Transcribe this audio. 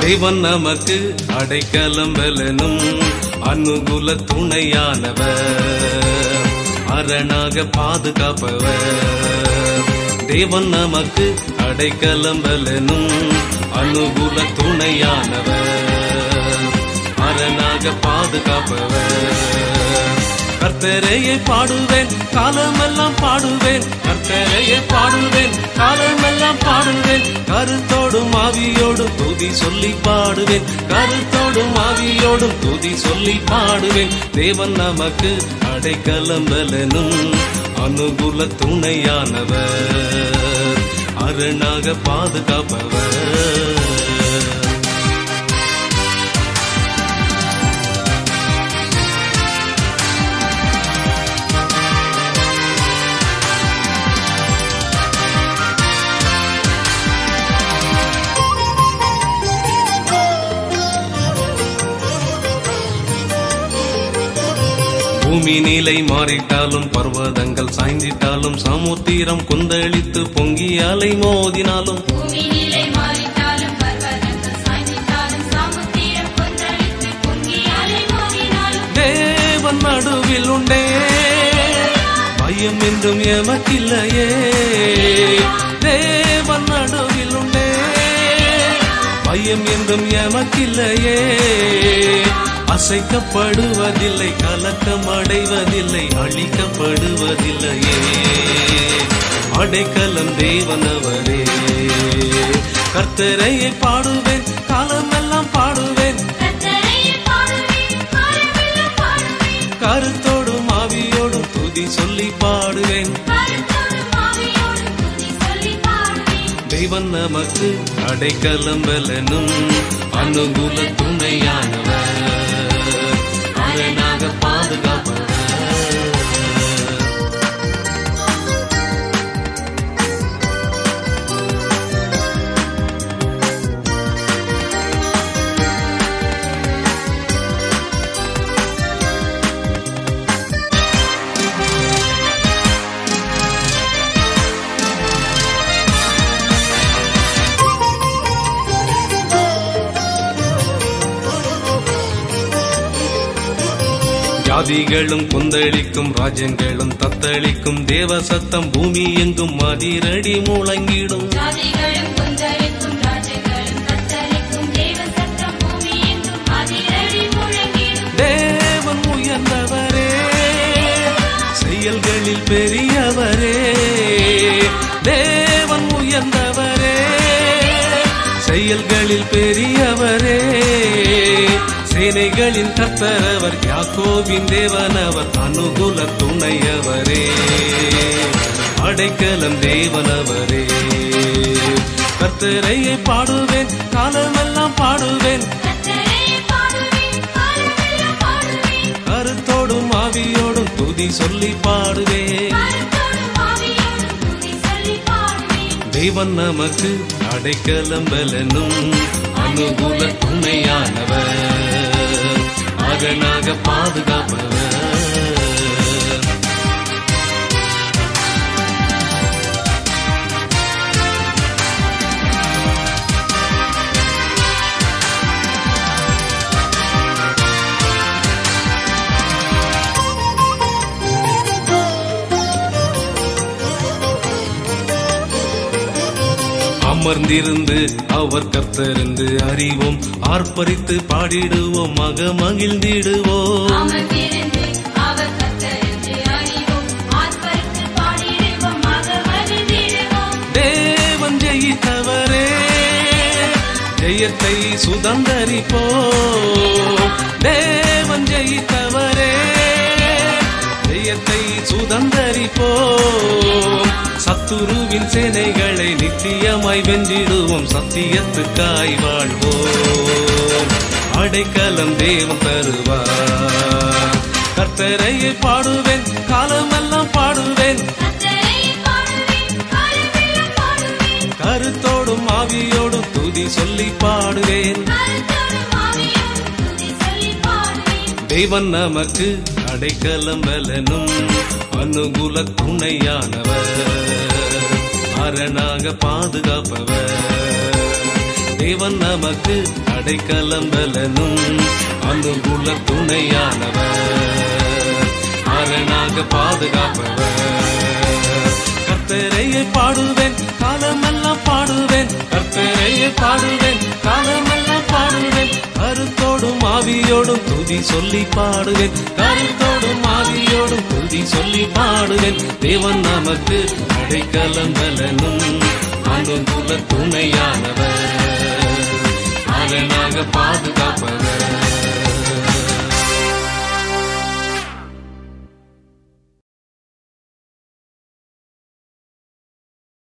தேவன் நமக்கு அடைக்கலம் பலனும் அனுகூல துணையானவர் அரணாக பாதுகாப்பவர் தேவன் நமக்கு அடைக்கலம் பலனும் அனுகூல துணையானவர் அரணாக பாதுகாப்பவர் கர்த்தரையே பாடுவேன் காலமெல்லாம் பாடுவேன் கர்த்தரையே பாடுவேன் காலமெல்லாம் பாடுவேன் கருத்தோடும் ஆவியோடும் துதி சொல்லி பாடுவேன் கருத்தோடும் ஆவியோடும் துதி சொல்லி பாடுவேன் தேவன் நமக்கு அடைக்கலம் பலனும் அனுகூல துணையானவர் அரணாக பாதுகாப்பவர் பூமி நிலை மாறிட்டாலும் பர்வதங்கள் சாய்ந்திட்டாலும் சமுத்திரம் குந்தளித்து பொங்கி அலை மோதினாலும் பூமி நிலை மாறிட்டாலும் பர்வதங்கள் சாய்ந்திட்டாலும் சமுத்திரம் கொந்தளித்து பொங்கி அலை மோதினாலும் தேவன் நடுவில் உண்டே பயம் என்றும் எமக்கில்லையே தேவன் நடுவில் உண்டே பயம் என்றும் எமக்கில்லையே அசைக்கப்படுவதில்லை கலக்கம் அடைவதில்லை அழிக்கப்படுவதில்லையே அடைக்கலம் தேவனவரே கர்த்தரையை பாடுவேன் காலமெல்லாம் பாடுவேன் கர்த்தரையே பாடுவேன் காலமெல்லாம் பாடுவேன் கருத்தோடும் ஆவியோடும் துதி சொல்லி பாடுவேன் கருத்தோடும் ஆவியோடும் துதி சொல்லி பாடுவேன் தெய்வன் நமக்கு அடைக்கலம் பலனும் அனுகூல துணையானவர் அரணாக பாதுகாப்பவர் ஜாதிகளும் கொந்தளிக்கும் ராஜ்யங்களும் தத்தளிக்கும் தேவ சத்தம் பூமி எங்கும் அதிரடி முழங்கிடும் ஜாதிகளும் கொந்தளிக்கும் ராஜ்யங்களும் தத்தளிக்கும் தேவ சத்தம் பூமி எங்கும் அதிரடி முழங்கிடும் தேவன் உயர்ந்தவரே செயல்களில் பெரியவரே தேவன் உயர்ந்தவரே செயல்களில் பெரியவரே சேனைகளின் கர்த்தரவர் யாக்கோவின் தேவனவர் அனுகூல துணையவரே அடைக்கலம் தேவனவரே கர்த்தரையை பாடுவேன் காலமெல்லாம் பாடுவேன் கர்த்தரையே பாடுவேன் காலமெல்லாம் பாடுவேன் கருத்தோடும் ஆவியோடும் துதி சொல்லி பாடுவேன் கருத்தோடும் ஆவியோடும் துதி சொல்லி பாடுவேன் தேவன் நமக்கு அடைக்கலம் பலனும் அனுகூல துணையானவர் அகனாக பாதுகாப்பவர் அமர்ந்திருந்து அவர் கர்த்தர் என்று அறிவோம் ஆர்ப்பரித்து பாடிடுவோம் மக மகிழ்ந்திடுவோம் அமர்ந்திருந்து அவர் கர்த்தர் என்று அறிவோம் ஆர்ப்பரித்து பாடிடுவோம் மக மகிழ்ந்திடுவோம் தேவன் ஜெயித்தவரே ஜெயத்தை சுதந்தரிப்போம் தேவன் ஜெயித்தவரே ஜெயத்தை சுதந்தரிப்போம் சத்துருவின் சேனைகளை நித்தியமாய் வென்றிடுவோம் சத்தியத்துக்காய் வாழ்வோம் அடைக்கலம் தேவன் தருவார் கர்த்தரையை பாடுவேன் காலமெல்லாம் பாடுவேன் கர்த்தரையே பாடுவேன் காலமெல்லாம் பாடுவேன் கருத்தோடும் ஆவியோடும் துதி சொல்லி பாடுவேன் கருத்தோடும் ஆவியோடும் துதி சொல்லி பாடுவேன் தேவன் நமக்கு அடைக்கலம் பலனும் அனுகூல துணையானவர் அரணாக பாதுகாப்பவர் தேவன் நமக்கு அடைக்கலம் பலனும் அனுகுல துணையானவர் அரணாக பாதுகாப்பவர் கர்த்தரையை பாடுவேன் காலமெல்லாம் பாடுவேன் கர்த்தரையை பாடுவேன் காலமெல்லாம் பாடுவேன் கருத்தோடும் ஆவியோடும் துதி சொல்லி பாடுவேன் கருத்தோடும் ஆவியோடும் துதி சொல்லி பாடுவேன் தேவன் நமக்கு அடைக்கலம் பலனும் அனுகுல துணையானவர் அரணாக பாதுகாப்பவர்